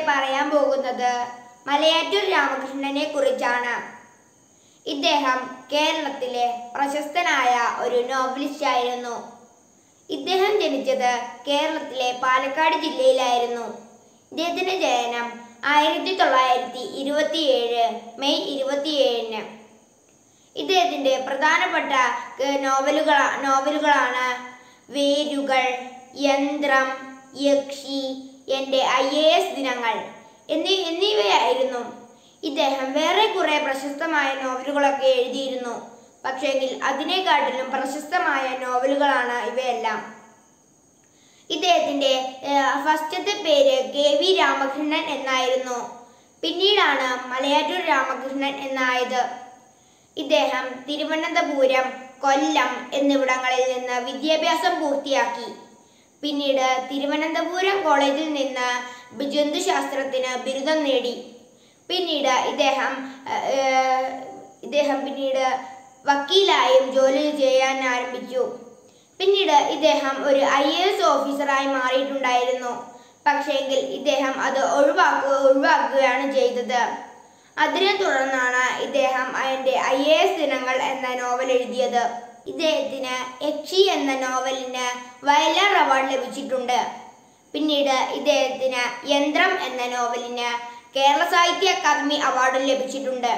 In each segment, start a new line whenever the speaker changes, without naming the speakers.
പറയാൻ പോകുന്നത് മലയാറ്റൂർ രാമകൃഷ്ണനെ കുറിച്ചാണ് ഇദ്ദേഹം കേരളത്തിലെ പ്രശസ്തനായ ഒരു നോവലിസ്റ്റ് ആയിരുന്നു ഇദ്ദേഹം ജനിച്ചത് കേരളത്തിലെ പാലക്കാട് ജില്ലയിലായിരുന്നു ഇദ്ദേഹത്തിന്റെ ജനനം ആയിരത്തി തൊള്ളായിരത്തി ഇരുപത്തിയേഴ് മെയ് ഇരുപത്തിയേഴിന് ഇദ്ദേഹത്തിന്റെ പ്രധാനപ്പെട്ട ഏഹ്, നോവലുകൾ നോവലുകളാണ് വേരുകൾ യന്ത്രം യക്ഷി എൻ്റെ ഐ എ എസ് ദിനങ്ങൾ എന്നീ എന്നിവയായിരുന്നു ഇദ്ദേഹം വേറെ കുറെ പ്രശസ്തമായ നോവലുകളൊക്കെ എഴുതിയിരുന്നു പക്ഷേങ്കിൽ അതിനെക്കാട്ടിലും പ്രശസ്തമായ നോവലുകളാണ് ഇവയെല്ലാം ഇദ്ദേഹത്തിന്റെ ഏഹ്, ഫസ്റ്റത്തെ പേര് കെ വി രാമകൃഷ്ണൻ എന്നായിരുന്നു പിന്നീടാണ് മലയാറ്റൂർ രാമകൃഷ്ണൻ എന്നായത് ഇദ്ദേഹം തിരുവനന്തപുരം കൊല്ലം എന്നിവിടങ്ങളിൽ നിന്ന് വിദ്യാഭ്യാസം പൂർത്തിയാക്കി പിന്നീട് തിരുവനന്തപുരം കോളേജിൽ നിന്ന് ജന്തുശാസ്ത്രത്തിന് ബിരുദം നേടി പിന്നീട് ഇദ്ദേഹം ഏഹ്, ഏഹ്, ഇദ്ദേഹം പിന്നീട് വക്കീലായും ജോലി ചെയ്യാൻ ആരംഭിച്ചു പിന്നീട് ഇദ്ദേഹം ഒരു ഐ എ എസ് ഓഫീസറായി മാറിയിട്ടുണ്ടായിരുന്നു പക്ഷേങ്കിൽ ഇദ്ദേഹം അത് ഒഴിവാക്കുക ഒഴിവാക്കുകയാണ് ചെയ്തത് അതിനെ തുടർന്നാണ് ഇദ്ദേഹം അതിൻ്റെ ഐ എ എസ് ദിനങ്ങൾ എന്ന നോവൽ എഴുതിയത് ഇദ്ദേഹത്തിന് യക്ഷി എന്ന നോവലിന് വയലാർ അവാർഡ് ലഭിച്ചിട്ടുണ്ട് പിന്നീട് ഇദ്ദേഹത്തിന് യന്ത്രം എന്ന നോവലിന് കേരള സാഹിത്യ അക്കാദമി അവാർഡും ലഭിച്ചിട്ടുണ്ട്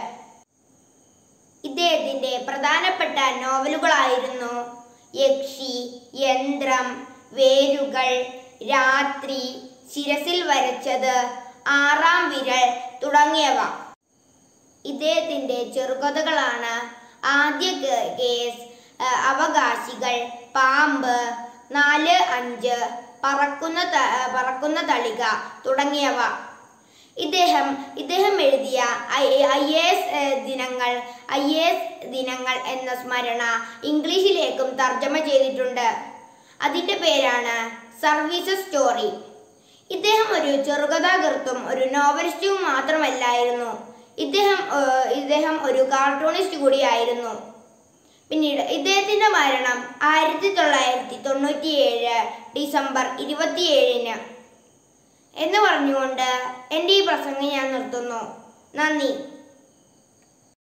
ഇദ്ദേഹത്തിന്റെ പ്രധാനപ്പെട്ട നോവലുകളായിരുന്നു യക്ഷി യന്ത്രം വേരുകൾ രാത്രി ശിരസിൽ വരച്ചത് ആറാം വിരൽ തുടങ്ങിയവ ഇദ്ദേഹത്തിന്റെ ചെറുകഥകളാണ് ആദ്യ കേ- കേസ് ആ, അവകാശികൾ പാമ്പ് നാല് അഞ്ച് പറക്കുന്ന ത- പറക്കുന്ന തളിക തുടങ്ങിയവ ഇദ്ദേഹം ഇദ്ദേഹം എഴുതിയ ഐ ഐ എസ് ദിനങ്ങൾ ഐ എസ് ദിനങ്ങൾ എന്ന സ്മരണ ഇംഗ്ലീഷിലേക്കും തർജ്ജമ ചെയ്തിട്ടുണ്ട് അതിൻ്റെ പേരാണ് സർവീസസ് സ്റ്റോറി ഇദ്ദേഹം ഒരു ചെറുകഥാകൃത്തും ഒരു നോവലിസ്റ്റും മാത്രമല്ലായിരുന്നു ഇദ്ദേഹം ഏഹ്, ഇദ്ദേഹം ഒരു കാർട്ടൂണിസ്റ്റ് കൂടിയായിരുന്നു പിന്നീട് ഇദ്ദേഹത്തിന്റെ മരണം ആയിരത്തി തൊള്ളായിരത്തി തൊണ്ണൂറ്റിയേഴ് ഡിസംബർ ഇരുപത്തിയേഴിന് എന്ന് പറഞ്ഞുകൊണ്ട് എൻ്റെ ഈ പ്രസംഗം ഞാൻ നിർത്തുന്നു നന്ദി